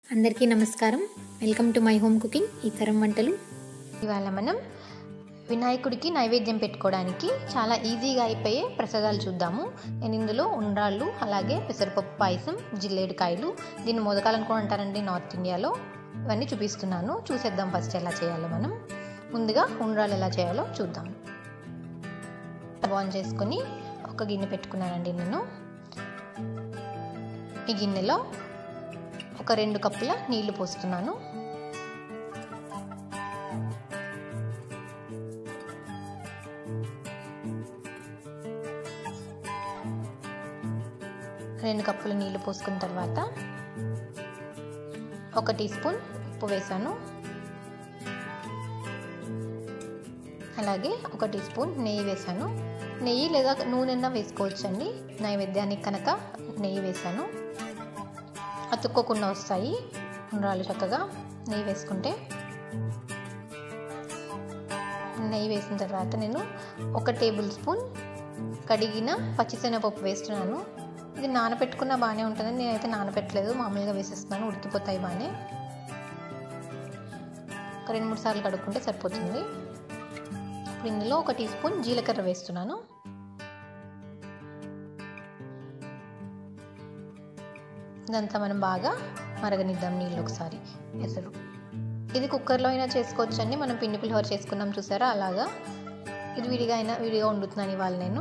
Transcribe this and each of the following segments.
అందరికీ నమస్కారం welcome to my home cooking ఈ తరం వంటలు ఇవాళ మనం వినాయకుడికి నైవేద్యం పెట్టుకోవడానికి చాలా ఈజీగా అయిపోయే ప్రసాదాలు చూద్దాము నేను ఇందులో ఉండ్రాళ్ళు అలాగే పెసరపప్పు పాయసం జిల్లేడుకాయలు దీన్ని మొదకాలను కూడా అంటారండి నార్త్ ఇండియాలో ఇవన్నీ చూపిస్తున్నాను చూసేద్దాం ఫస్ట్ ఎలా చేయాలో మనం ముందుగా ఉండ్రాళ్ళు ఎలా చేయాలో చూద్దాం ఆన్ చేసుకొని ఒక గిన్నె పెట్టుకున్నానండి నేను ఈ గిన్నెలో ఒక రెండు కప్పుల నీళ్లు పోస్తున్నాను రెండు కప్పుల నీళ్లు పోసుకున్న తర్వాత ఒక టీ స్పూన్ ఉప్పు వేసాను అలాగే ఒక టీ స్పూన్ నెయ్యి వేసాను నెయ్యి లేదా నూనెన్నా వేసుకోవచ్చండి నైవేద్యానికి కనుక నెయ్యి వేసాను అతుక్కోకుండా వస్తాయి ఉండ్రాలు చక్కగా నెయ్యి వేసుకుంటే నెయ్యి వేసిన తర్వాత నేను ఒక టేబుల్ స్పూన్ కడిగిన పచ్చిశనగపప్పు వేస్తున్నాను ఇది నానబెట్టుకున్న బాగానే ఉంటుంది నేనైతే నానబెట్టలేదు మామూలుగా వేసేస్తున్నాను ఉడికిపోతాయి బాగానే ఒక రెండు మూడు సార్లు కడుక్కుంటే సరిపోతుంది ఇప్పుడు ఇందులో ఒక టీ స్పూన్ జీలకర్ర వేస్తున్నాను ఇదంతా మనం బాగా మరగనిద్దాం నీళ్ళు ఒకసారి ఎసరు ఇది కుక్కర్లో అయినా చేసుకోవచ్చు అండి మనం పిండి పులిహోర చేసుకున్నాం చూసారా అలాగా ఇది విడిగా అయినా విడిగా వండుతున్నాను ఇవాళ నేను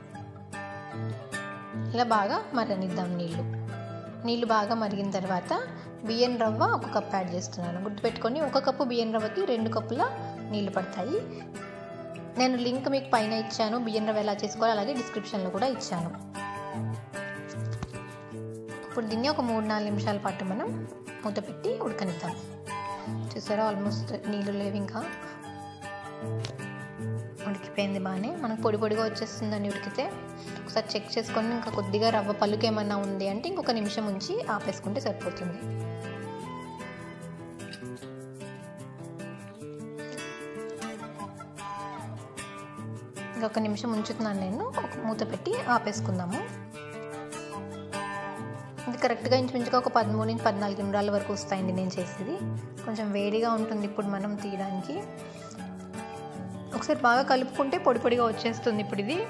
ఇలా బాగా మరగనిద్దాం నీళ్ళు నీళ్ళు బాగా మరిగిన తర్వాత బియ్యం రవ్వ ఒక కప్ యాడ్ చేస్తున్నాను గుర్తుపెట్టుకొని ఒక కప్పు బియ్యం రవ్వకి రెండు కప్పుల నీళ్ళు పడతాయి నేను లింక్ మీకు పైన ఇచ్చాను బియ్యం రవ్వ ఎలా చేసుకోవాలి అలాగే డిస్క్రిప్షన్లో కూడా ఇచ్చాను ఇప్పుడు దీన్ని ఒక మూడు నాలుగు నిమిషాల పాటు మనం మూత పెట్టి ఉడకనిద్దాం చూసారా ఆల్మోస్ట్ నీళ్ళు లేవు ఇంకా ఉడికిపోయింది బాగానే మనకు పొడి పొడిగా వచ్చేస్తుందండి ఉడికితే ఒకసారి చెక్ చేసుకొని ఇంకా కొద్దిగా రవ్వ పలుకు ఏమన్నా ఉంది అంటే ఇంకొక నిమిషం ఉంచి ఆపేసుకుంటే సరిపోతుంది ఇంకొక నిమిషం ఉంచుతున్నాను నేను ఒక మూత పెట్టి ఆపేసుకుందాము ఇది కరెక్ట్గా ఇంచుమించుగా ఒక పదమూడు నుంచి పద్నాలుగు నిమిషాల వరకు వస్తాయండి నేను చేసేది కొంచెం వేడిగా ఉంటుంది ఇప్పుడు మనం తీయడానికి ఒకసారి బాగా కలుపుకుంటే పొడి పొడిగా వచ్చేస్తుంది ఇప్పుడు ఇది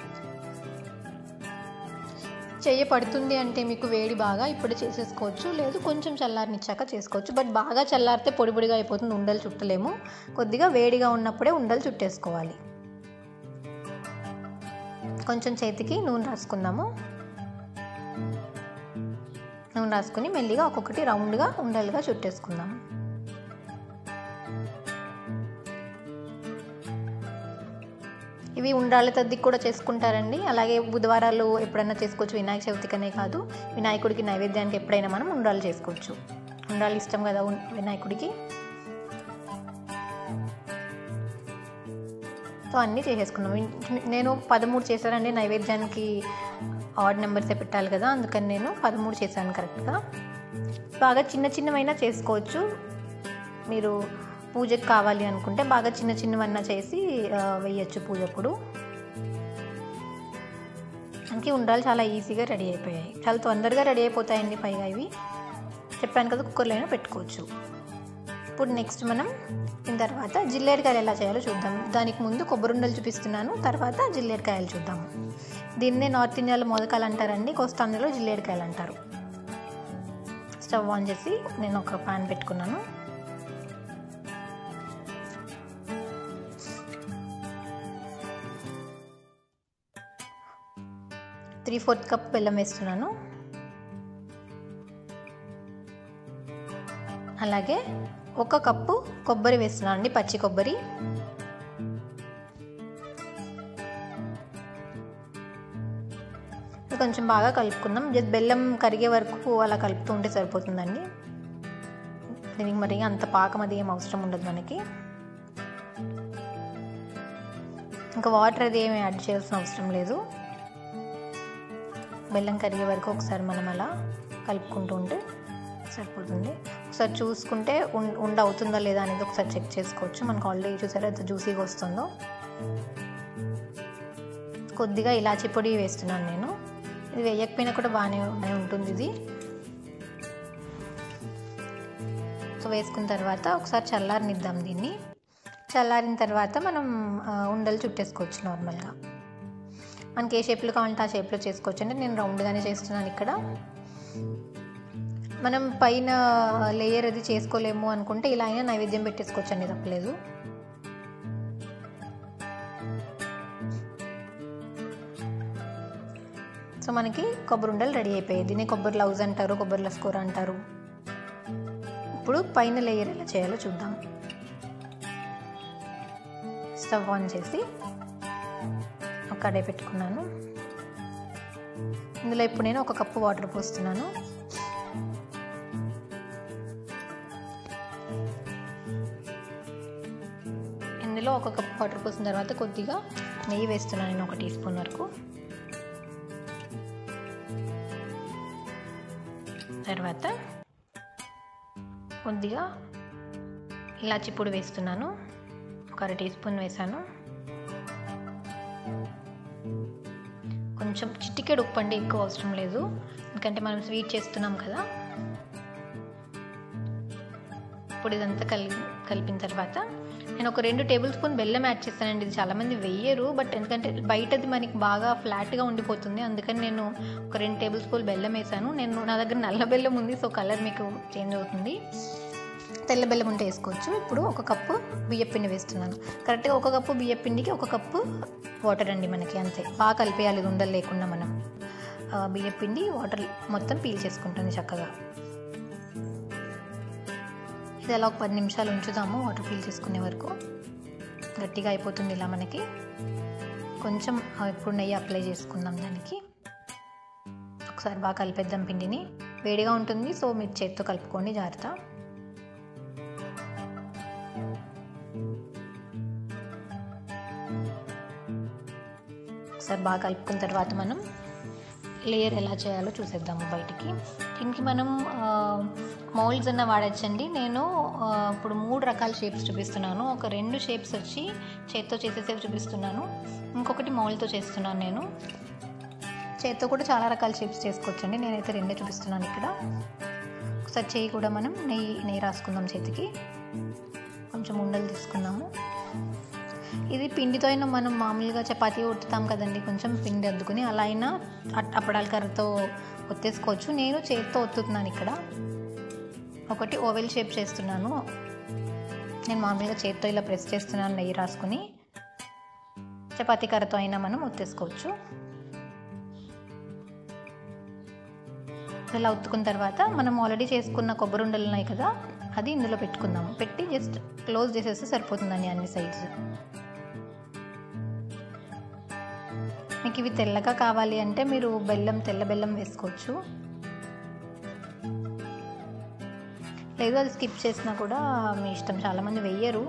చెయ్యి పడుతుంది అంటే మీకు వేడి బాగా ఇప్పుడు చేసేసుకోవచ్చు లేదు కొంచెం చల్లారనిచ్చాక చేసుకోవచ్చు బట్ బాగా చల్లారితే పొడి పొడిగా అయిపోతుంది ఉండలు చుట్టలేము కొద్దిగా వేడిగా ఉన్నప్పుడే ఉండలు చుట్టేసుకోవాలి కొంచెం చేతికి నూనె రాసుకుందాము నూనె రాసుకుని మెల్లిగా ఒక్కొక్కటి రౌండ్గా ఉండలుగా చుట్టేసుకుందాం ఇవి ఉండ్రాళ్ళ తద్దికి కూడా చేసుకుంటారండి అలాగే బుధవారాలు ఎప్పుడైనా చేసుకోవచ్చు వినాయక చవితికనే కాదు వినాయకుడికి నైవేద్యానికి ఎప్పుడైనా మనం ఉండ్రాలు చేసుకోవచ్చు ఉండ్రాలు ఇష్టం కదా వినాయకుడికి సో అన్నీ చేసేసుకున్నాం నేను పదమూడు చేశానండి నైవేద్యానికి ఆడ్ నెంబర్సే పెట్టాలి కదా అందుకని నేను పదమూడు చేశాను కరెక్ట్గా బాగా చిన్న చిన్నవైనా చేసుకోవచ్చు మీరు పూజకు కావాలి అనుకుంటే బాగా చిన్న చిన్నవన్నా చేసి వేయచ్చు పూజప్పుడు మనకి ఉండాలి చాలా ఈజీగా రెడీ అయిపోయాయి చాలా తొందరగా రెడీ అయిపోతాయండి పైగా ఇవి చెప్పాను కదా కుక్కర్లో అయినా పెట్టుకోవచ్చు ఇప్పుడు నెక్స్ట్ మనం దీని తర్వాత జిల్లేడుకాయలు ఎలా చేయాలో చూద్దాం దానికి ముందు కొబ్బరి ఉండలు చూపిస్తున్నాను తర్వాత జిల్లేడుకాయలు చూద్దాము దీన్నే నార్త్ ఇండియాలో మోదకాలు అంటారండి కోస్తాంధ్రలో జిల్లేడుకాయలు అంటారు స్టవ్ ఆన్ చేసి నేను ఒక పాన్ పెట్టుకున్నాను త్రీ ఫోర్త్ కప్ బెల్లం వేస్తున్నాను అలాగే ఒక కప్పు కొబ్బరి వేస్తున్నాను అండి పచ్చి కొబ్బరి కొంచెం బాగా కలుపుకుందాం జస్ట్ బెల్లం కరిగే వరకు అలా కలుపుతూ ఉంటే సరిపోతుందండి దీనికి మరి అంత పాకం అది ఏం అవసరం ఉండదు మనకి ఇంకా వాటర్ అది ఏమి యాడ్ చేయాల్సిన అవసరం లేదు బెల్లం కరిగే వరకు ఒకసారి మనం అలా కలుపుకుంటూ ఉంటే సరిపోతుంది ఒకసారి చూసుకుంటే ఉండ అవుతుందా లేదా అనేది ఒకసారి చెక్ చేసుకోవచ్చు మనకు ఆల్రెడీ చూసారా ఎంత జ్యూసీగా వస్తుందో కొద్దిగా ఇలాచి పొడి వేస్తున్నాను నేను ఇది వేయకపోయినా కూడా బాగానే ఉంటుంది ఇది సో వేసుకున్న తర్వాత ఒకసారి చల్లారనిద్దాం దీన్ని చల్లారిన తర్వాత మనం ఆ, ఉండలు చుట్టేసుకోవచ్చు నార్మల్గా మనకి ఏ షేప్లో కావాలంటే ఆ షేప్లో చేసుకోవచ్చు అంటే నేను రౌండ్గానే చేస్తున్నాను ఇక్కడ మనం పైన లేయర్ అది చేసుకోలేము అనుకుంటే ఇలా అయినా నైవేద్యం పెట్టేసుకోవచ్చు అండి తప్పలేదు సో మనకి కొబ్బరి ఉండలు రెడీ అయిపోయాయి దీన్ని కొబ్బరి లౌజ్ అంటారు కొబ్బరి లస్కూర అంటారు ఇప్పుడు పైన లేయర్ ఎలా చేయాలో చూద్దాం స్టవ్ ఆన్ చేసి ఒక కడాయి పెట్టుకున్నాను ఇందులో ఇప్పుడు నేను ఒక కప్పు వాటర్ పోస్తున్నాను ఇందులో ఒక కప్పు వాటర్ పోసిన తర్వాత కొద్దిగా నెయ్యి వేస్తున్నాను నేను ఒక టీ స్పూన్ వరకు తర్వాత కొద్దిగా ఇలాచి పొడి వేస్తున్నాను ఒక అర టీ స్పూన్ వేసాను కొంచెం చిటికెడు ఉప్పు అండి ఎక్కువ అవసరం లేదు ఎందుకంటే మనం స్వీట్ చేస్తున్నాం కదా ఇప్పుడు ఇదంతా కలి కలిపిన తర్వాత నేను ఒక రెండు టేబుల్ స్పూన్ బెల్లం యాడ్ చేస్తానండి ఇది చాలామంది వెయ్యరు బట్ ఎందుకంటే బయటది మనకి బాగా ఫ్లాట్గా ఉండిపోతుంది అందుకని నేను ఒక రెండు టేబుల్ స్పూన్ బెల్లం వేసాను నేను నా దగ్గర నల్ల బెల్లం ఉంది సో కలర్ మీకు చేంజ్ అవుతుంది తెల్ల బెల్లం ఉంటే వేసుకోవచ్చు ఇప్పుడు ఒక కప్పు బియ్యపిండి వేస్తున్నాను కరెక్ట్గా ఒక కప్పు బియ్యపిండికి ఒక కప్పు వాటర్ అండి మనకి అంతే బాగా కలిపేయాలి ఉండలు లేకుండా మనం ఆ, బియ్యపిండి వాటర్ మొత్తం పీల్ చేసుకుంటుంది చక్కగా ఇది అలా ఒక పది నిమిషాలు ఉంచుదాము వాటర్ ఫీల్ చేసుకునే వరకు గట్టిగా అయిపోతుంది ఇలా మనకి కొంచెం ఆ, ఇప్పుడు నెయ్యి అప్లై చేసుకుందాం దానికి ఒకసారి బాగా కలిపేద్దాం పిండిని వేడిగా ఉంటుంది సో మీరు చేత్తో కలుపుకోండి జాగ్రత్త ఒకసారి బాగా కలుపుకున్న తర్వాత మనం లేయర్ ఎలా చేయాలో చూసేద్దాము బయటికి దీనికి మనం మౌల్డ్స్ అన్న వాడచ్చండి నేను ఆ, ఇప్పుడు మూడు రకాల షేప్స్ చూపిస్తున్నాను ఒక రెండు షేప్స్ వచ్చి చేత్తో చేసేసేవి చూపిస్తున్నాను ఇంకొకటి మౌల్డ్తో చేస్తున్నాను నేను చేత్తో కూడా చాలా రకాల షేప్స్ చేసుకోవచ్చండి నేనైతే రెండే చూపిస్తున్నాను ఇక్కడ ఒకసారి చేయి కూడా మనం నెయ్యి నెయ్యి రాసుకుందాం చేతికి కొంచెం ఉండలు తీసుకుందాము ఇది పిండితో అయినా మనం మామూలుగా చపాతీ ఒత్తుతాం కదండి కొంచెం పిండి అద్దుకుని అలా అయినా అట్- అప్పడాల కర్రతో ఒత్తేసుకోవచ్చు నేను చేతితో ఒత్తుతున్నాను ఇక్కడ ఒకటి ఓవెల్ షేప్ చేస్తున్నాను నేను మామూలుగా చేతితో ఇలా ప్రెస్ చేస్తున్నాను నెయ్యి రాసుకుని చపాతీ కర్రతో అయినా మనం ఒత్తేసుకోవచ్చు ఇలా ఉత్తుకున్న తర్వాత మనం ఆల్రెడీ చేసుకున్న కొబ్బరి ఉండలు ఉన్నాయి కదా అది ఇందులో పెట్టుకుందాము పెట్టి జస్ట్ క్లోజ్ చేసేస్తే సరిపోతుందండి అన్ని సైడ్స్ మీకు ఇవి తెల్లగా కావాలి అంటే మీరు బెల్లం తెల్ల బెల్లం వేసుకోవచ్చు లేదు అది స్కిప్ చేసినా కూడా మీ ఇష్టం చాలామంది వెయ్యరు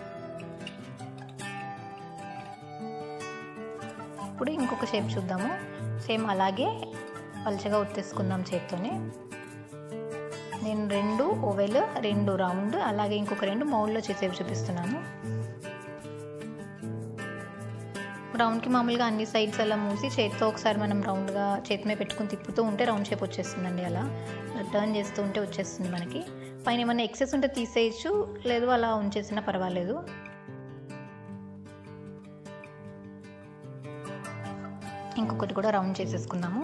ఇప్పుడు ఇంకొక షేప్ చూద్దాము సేమ్ అలాగే పలుచగా ఉత్తేసుకుందాం చేత్తోనే నేను రెండు ఓవెల్ రెండు రౌండ్ అలాగే ఇంకొక రెండు మౌల్డ్లో చేసేవి చూపిస్తున్నాను రౌండ్కి మామూలుగా అన్ని సైడ్స్ అలా మూసి చేతితో ఒకసారి మనం రౌండ్గా చేతి మీద పెట్టుకుని తిప్పుతూ ఉంటే రౌండ్ షేప్ వచ్చేస్తుందండి అలా టర్న్ చేస్తూ ఉంటే వచ్చేస్తుంది మనకి పైన ఏమైనా ఎక్సెస్ ఉంటే తీసేయచ్చు లేదు అలా ఉంచేసినా పర్వాలేదు ఇంకొకటి కూడా రౌండ్ చేసేసుకుందాము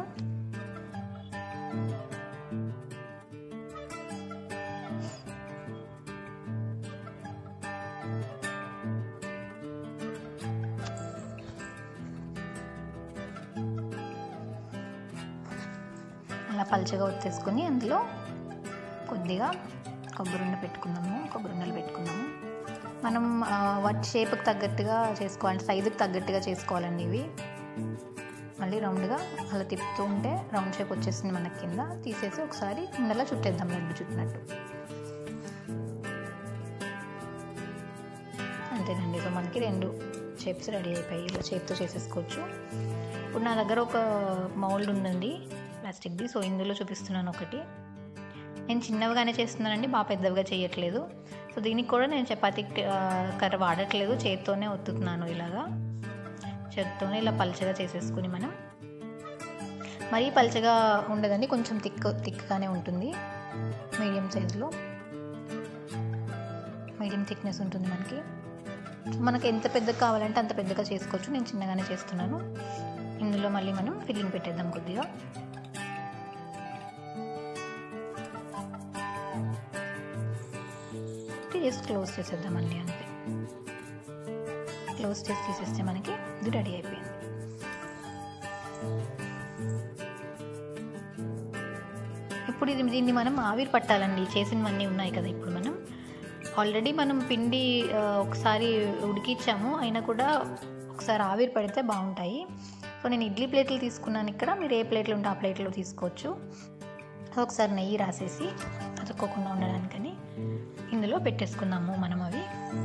అలా పలుచగా ఒత్తేసుకొని అందులో కొద్దిగా కొబ్బరి పెట్టుకుందాము కొబ్బరి ఉండలు పెట్టుకుందాము మనం ఆ, వాటి షేప్కి తగ్గట్టుగా చేసుకోవాలి సైజుకి తగ్గట్టుగా చేసుకోవాలండి ఇవి మళ్ళీ రౌండ్గా అలా తిప్పుతూ ఉంటే రౌండ్ షేప్ వచ్చేసింది మనకి కింద తీసేసి ఒకసారి ఉండలా చుట్టేద్దాం లడ్డు చుట్టినట్టు అంతేనండి సో మనకి రెండు షేప్స్ రెడీ అయిపోయాయి ఇలా చేతితో చేసేసుకోవచ్చు ఇప్పుడు నా దగ్గర ఒక మౌల్డ్ ఉందండి ప్లాస్టిక్ది సో ఇందులో చూపిస్తున్నాను ఒకటి నేను చిన్నవిగానే చేస్తున్నానండి బాగా పెద్దవిగా చేయట్లేదు సో దీనికి కూడా నేను చపాతీ ఆ, కర్ర వాడట్లేదు చేత్తోనే ఒత్తుతున్నాను ఇలాగా చేత్తోనే ఇలా పల్చగా చేసేసుకుని మనం మరీ పల్చగా ఉండదండి కొంచెం థిక్ థిక్గానే ఉంటుంది మీడియం సైజులో మీడియం థిక్నెస్ ఉంటుంది మనకి మనకి ఎంత పెద్దగా కావాలంటే అంత పెద్దగా చేసుకోవచ్చు నేను చిన్నగానే చేస్తున్నాను ఇందులో మళ్ళీ మనం ఫిల్లింగ్ పెట్టేద్దాం కొద్దిగా జస్ట్ క్లోజ్ చేసేద్దాం మళ్ళీ అంతే క్లోజ్ చేసి తీసేస్తే మనకి ఇది రెడీ అయిపోయింది ఇప్పుడు ఇది దీన్ని మనం ఆవిరి పట్టాలండి చేసినవన్నీ ఉన్నాయి కదా ఇప్పుడు మనం ఆల్రెడీ మనం పిండి ఆ, ఒకసారి ఉడికిచ్చాము అయినా కూడా ఒకసారి ఆవిరి పడితే బాగుంటాయి సో నేను ఇడ్లీ ప్లేట్లు తీసుకున్నాను ఇక్కడ మీరు ఏ ప్లేట్లు ఉంటే ఆ ప్లేట్లో తీసుకోవచ్చు ఒకసారి నెయ్యి రాసేసి అతుక్కోకుండా ఉండడానికని ఇందులో పెట్టేసుకుందాము మనం అవి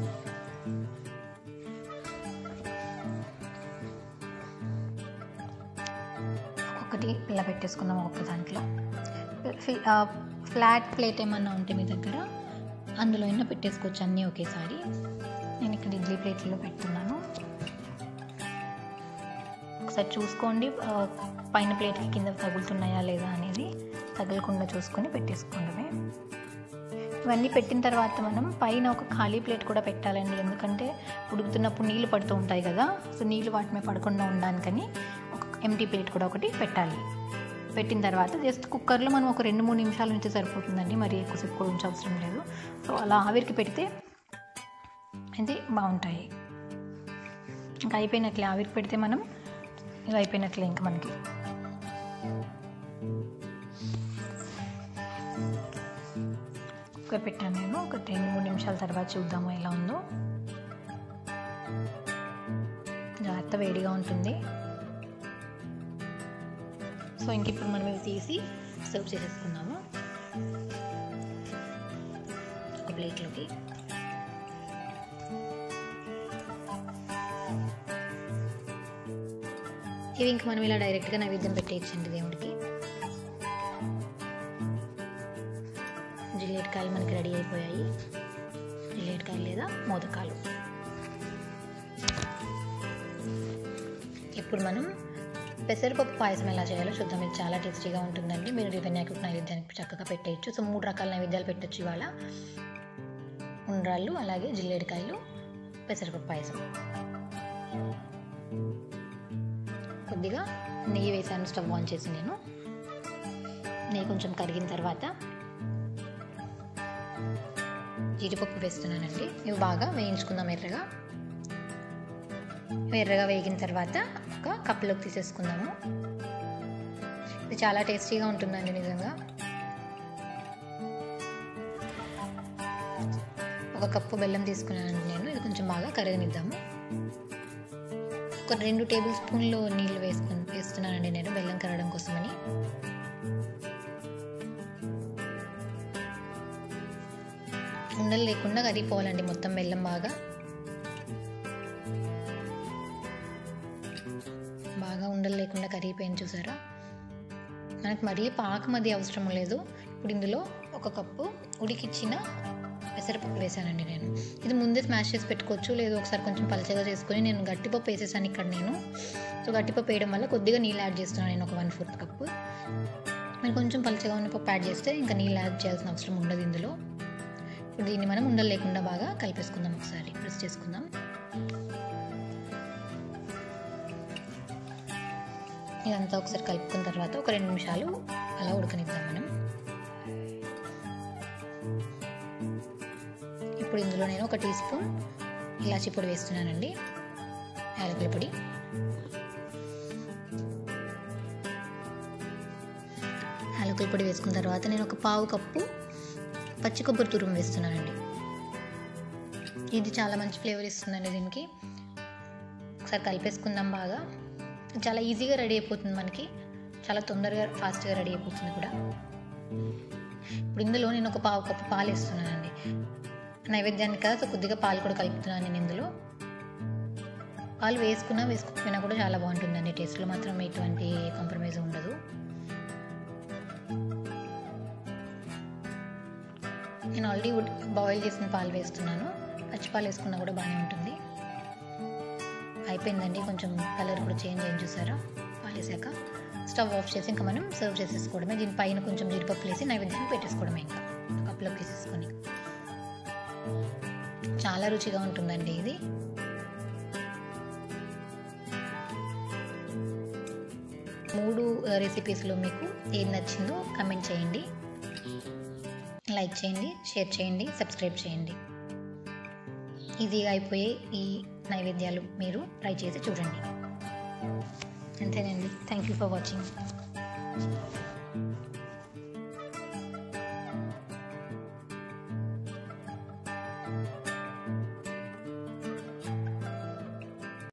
ఒక్కొక్కటి ఇలా పెట్టేసుకుందాం ఒక్కొక్క దాంట్లో ఫి- ఆ, ఫ్లాట్ ప్లేట్ ఏమన్నా ఉంటే మీ దగ్గర అందులో అయినా పెట్టేసుకోవచ్చు అన్నీ ఒకేసారి నేను ఇక్కడ ఇడ్లీ ప్లేట్లో పెడుతున్నాను ఒకసారి చూసుకోండి ఆ, పైన ప్లేట్కి కింద తగులుతున్నాయా లేదా అనేది తగలకుండా చూసుకొని పెట్టేసుకోవడమే ఇవన్నీ పెట్టిన తర్వాత మనం పైన ఒక ఖాళీ ప్లేట్ కూడా పెట్టాలండి ఎందుకంటే ఉడుకుతున్నప్పుడు నీళ్ళు పడుతూ ఉంటాయి కదా సో నీళ్ళు వాటి మీద పడకుండా ఉండడానికని ఒక ఎంటీ ప్లేట్ కూడా ఒకటి పెట్టాలి పెట్టిన తర్వాత జస్ట్ కుక్కర్లో మనం ఒక రెండు మూడు నిమిషాల నుంచి సరిపోతుందండి మరి ఎక్కువసేపు కూడా ఉంచవసరం లేదు సో అలా ఆవిరికి పెడితే ఇది బాగుంటాయి ఇంకా అయిపోయినట్లే ఆవిరికి పెడితే మనం ఇది అయిపోయినట్లే ఇంకా మనకి కుక్కర్ పెట్టాను నేను ఒక రెండు మూడు నిమిషాల తర్వాత చూద్దాము ఎలా ఉందో జాగ్రత్త వేడిగా ఉంటుంది సో ఇంక ఇప్పుడు మనం ఇవి తీసి సర్వ్ చేసేసుకుందాము ఒక ప్లేట్లోకి ఇవి ఇంక మనం ఇలా డైరెక్ట్గా నైవేద్యం పెట్టేయచ్చండి దేవుడికి జిల్లేటకాయలు మనకి రెడీ అయిపోయాయి జిల్లేటకాయలు లేదా మోదకాలు ఇప్పుడు మనం పెసరపప్పు పాయసం ఎలా చేయాలో చూద్దాం ఇది చాలా టేస్టీగా ఉంటుందండి మీరు వినాయకుడి నైవేద్యానికి చక్కగా పెట్టేయచ్చు సో మూడు రకాల నైవేద్యాలు పెట్టచ్చు ఇవాళ ఉండ్రాళ్ళు అలాగే జిల్లేడికాయలు పెసరపప్పు పాయసం కొద్దిగా నెయ్యి వేసాను స్టవ్ ఆన్ చేసి నేను నెయ్యి కొంచెం కరిగిన తర్వాత జీడిపప్పు వేస్తున్నానండి ఇవి బాగా వేయించుకుందాం ఎర్రగా ఇవి ఎర్రగా వేగిన తర్వాత ఒక కప్పులోకి తీసేసుకుందాము ఇది చాలా టేస్టీగా ఉంటుందండి నిజంగా ఒక కప్పు బెల్లం తీసుకున్నానండి నేను ఇది కొంచెం బాగా కరగనిద్దాము ఒక రెండు టేబుల్ స్పూన్లు నీళ్ళు వేసుకుని వేస్తున్నానండి నేను బెల్లం కరగడం కోసమని ఉండలు లేకుండా కరిగిపోవాలండి మొత్తం బెల్లం బాగా బాగా ఉండలు లేకుండా కరిగిపోయింది చూసారా మనకు మరీ పాకం అది అవసరం లేదు ఇప్పుడు ఇందులో ఒక కప్పు ఉడికిచ్చిన పెసరపప్పు వేసానండి నేను ఇది ముందే స్మాష్ చేసి పెట్టుకోవచ్చు లేదు ఒకసారి కొంచెం పలచగా చేసుకొని నేను గట్టిపప్పు వేసేసాను ఇక్కడ నేను సో గట్టిపప్పు వేయడం వల్ల కొద్దిగా నీళ్ళు యాడ్ చేస్తున్నాను నేను ఒక వన్ ఫోర్త్ కప్పు మీరు కొంచెం పలచగా ఉన్న పప్పు యాడ్ చేస్తే ఇంకా నీళ్ళు యాడ్ చేయాల్సిన అవసరం ఉండదు ఇందులో ఇప్పుడు దీన్ని మనం ఉండలు లేకుండా బాగా కలిపేసుకుందాం ఒకసారి ప్రెస్ చేసుకుందాం ఇదంతా ఒకసారి కలుపుకున్న తర్వాత ఒక రెండు నిమిషాలు అలా ఉడకనిద్దాం మనం ఇప్పుడు ఇందులో నేను ఒక టీ స్పూన్ ఇలాచీ పొడి వేస్తున్నానండి యాలకుల పొడి యాలకుల పొడి వేసుకున్న తర్వాత నేను ఒక పావు కప్పు పచ్చి కొబ్బరి తురుము వేస్తున్నానండి ఇది చాలా మంచి ఫ్లేవర్ ఇస్తుందండి దీనికి ఒకసారి కలిపేసుకుందాం బాగా చాలా ఈజీగా రెడీ అయిపోతుంది మనకి చాలా తొందరగా ఫాస్ట్గా రెడీ అయిపోతుంది కూడా ఇప్పుడు ఇందులో నేను ఒక పావు కప్పు పాలు వేస్తున్నానండి నైవేద్యానికి కదా సో కొద్దిగా పాలు కూడా కలుపుతున్నాను నేను ఇందులో పాలు వేసుకున్నా వేసుకోకపోయినా కూడా చాలా బాగుంటుందండి టేస్ట్లో మాత్రం ఎటువంటి కాంప్రమైజ్ ఉండదు నేను ఆల్రెడీ బాయిల్ చేసిన పాలు వేస్తున్నాను పచ్చి పాలు వేసుకున్నా కూడా బాగానే ఉంటుంది అయిపోయిందండి కొంచెం కలర్ కూడా చేంజ్ అయింది చూసారా పాలు వేసాక స్టవ్ ఆఫ్ చేసి ఇంకా మనం సర్వ్ చేసేసుకోవడమే దీనిపైన కొంచెం జీడిపప్పు వేసి నైవేద్యాన్ని పెట్టేసుకోవడమే ఇంకా కప్లోకి వేసేసుకొని చాలా రుచిగా ఉంటుందండి ఇది మూడు రెసిపీస్లో మీకు ఏది నచ్చిందో కమెంట్ చేయండి లైక్ చేయండి షేర్ చేయండి సబ్స్క్రైబ్ చేయండి ఈజీగా అయిపోయే ఈ నైవేద్యాలు మీరు ట్రై చేసి చూడండి అంతేనండి థ్యాంక్ యూ ఫర్ వాచింగ్